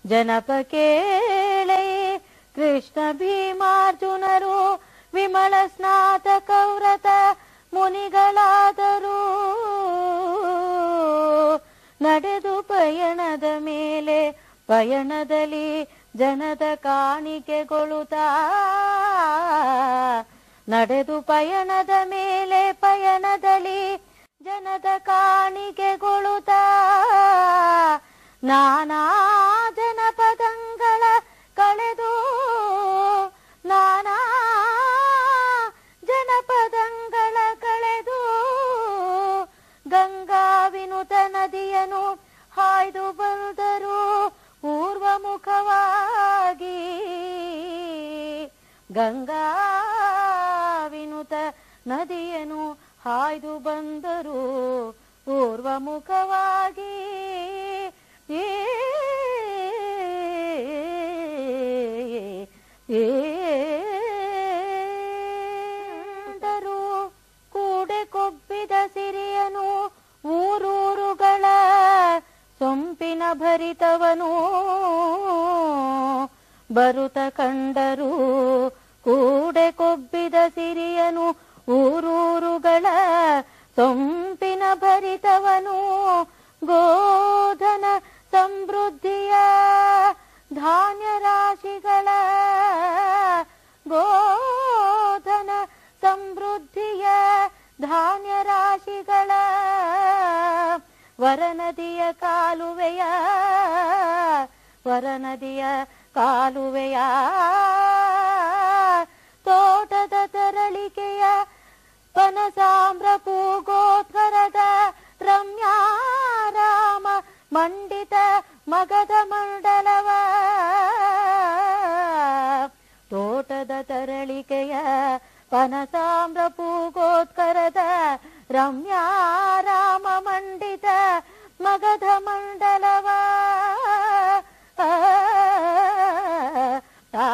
ಜನಪ ಕೇಳೆ ಕೃಷ್ಣ ಭೀಮಾರ್ಜುನರು ವಿಮಲ ಸ್ನಾತಕ ವ್ರತ ಮುನಿಗಳಾದರು ನಡೆದು ಪಯಣದ ಮೇಲೆ ಪಯಣದಲ್ಲಿ ಜನದ ಕಾಣಿಕೆಗೊಳ್ಳುತ್ತಾ ನಡೆದು ಪಯಣದ ಮೇಲೆ ಪಯಣದಲ್ಲಿ ಜನದ ಕಾಣಿಕೆಗೊಳ್ಳುತ್ತಾ ನಾನಾ ಜನಪದಂಗಳ ಕಳೆದು ನಾನಾ ಜನಪದಂಗಳ ಕಳೆದು ಗಂಗಾ ವಿನುತ ನದಿಯನು ಹಾಯ್ದು ಬಂದರು ಪೂರ್ವಮುಖವಾಗಿ ಗಂಗಾ ವಿನುತ ನದಿಯನು ಹಾಯ್ದು ಬಂದರು ಪೂರ್ವಮುಖವಾಗಿ ಏ ಏ ಂಡರು ಕೂಡೆ ಕೊಬ್ಬಿದ ಸಿರಿಯನು ಊರೂರುಗಳ ಸೊಂಪಿನ ಭರಿತವನು ಬರುತ ಕಂಡರು ಕೂಡೆ ಕೊಬ್ಬಿದ ಸಿರಿಯನು ಊರೂರುಗಳ ಸೊಂಪಿನ ಭರಿತವನು ಗೋಧನ ಸಮೃದ್ಧಿಯ ಧಾನ್ಯ ರಾಶಿಗಳ ಗೋಧನ ಸಮೃದ್ಧಿಯ ಧಾನ್ಯ ರಾಶಿಗಳ ವರನದಿಯ ಕಾಲುವೆಯ ವರನದಿಯ ಕಾಲುವೆಯ ತೋಟದ ತರಳಿಕೆಯ ಪನಸಾಮ್ರ ಪೂಗೋತ್ಕರದ ರಮ್ಯಾರಾಮ ಮಂಡಿತ ಮಗದ ಮಂಡಲವ ತೋಟದ ತರಳಿಕೆಯ ಪನಸಾಮ್ರ ಪೂಗೋತ್ಕರದ ರಮ್ಯಾರಾಮ ಮಂಡಿತ ಮಗಧ ಮಂಡಲವ ಆ, ಆ,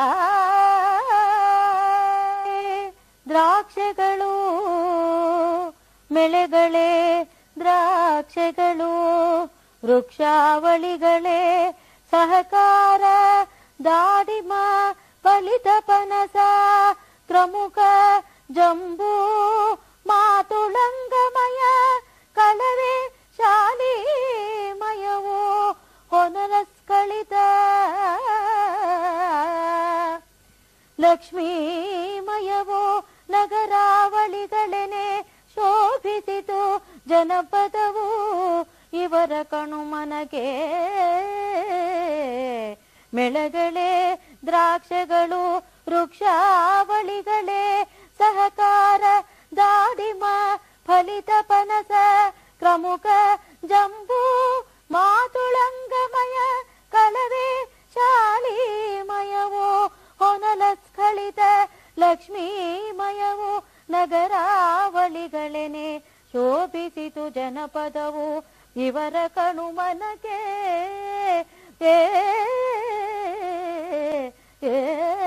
ದ್ರಾಕ್ಷೆಗಳು ಮೆಳೆಗಳೇ ದ್ರಾಕ್ಷೆಗಳು ವೃಕ್ಷಾವಳಿಗಳೇ ಸಹಕಾರ ದಾಡಿಮ ಫಲಿತ ಪನಸ ಪ್ರಮುಖ ಜಂಬೂ ಮಾತುಳಂಗಮಯ ಕಳವೆ ಶಾಲಿಮಯವು ಹೊನರಸ್ಕಳಿತ ಲಕ್ಷ್ಮೀಮಯವೋ ನಗರಾವಳಿಗಳೆನೆ ಶೋಭಿಸಿತು ಜನಪದವು ಇವರ ಕಣುಮನಗೆ ಮೆಳಗಳೇ ದ್ರಾಕ್ಷಗಳು ವೃಕ್ಷಾವಳಿಗಳೇ ಸಹಕಾರ ದಾಡಿಮ ಫಲಿತ ಪನಸ ಪ್ರಮುಖ ಜಂಬೂ ಮಾತುಳಂಗಮಯ ಕಳವೆ ಶಾಲಿಮಯವೋ ಹೊನಲ ಸ್ಖಳಿತ ಲಕ್ಷ್ಮೀಮಯವು ನಗರಾವಳಿಗಳೆನೆ ಶೋಭಿಸಿತು ಜನಪದವು ಇವರ ಕಣುಮನಗೆ ಏ ಏ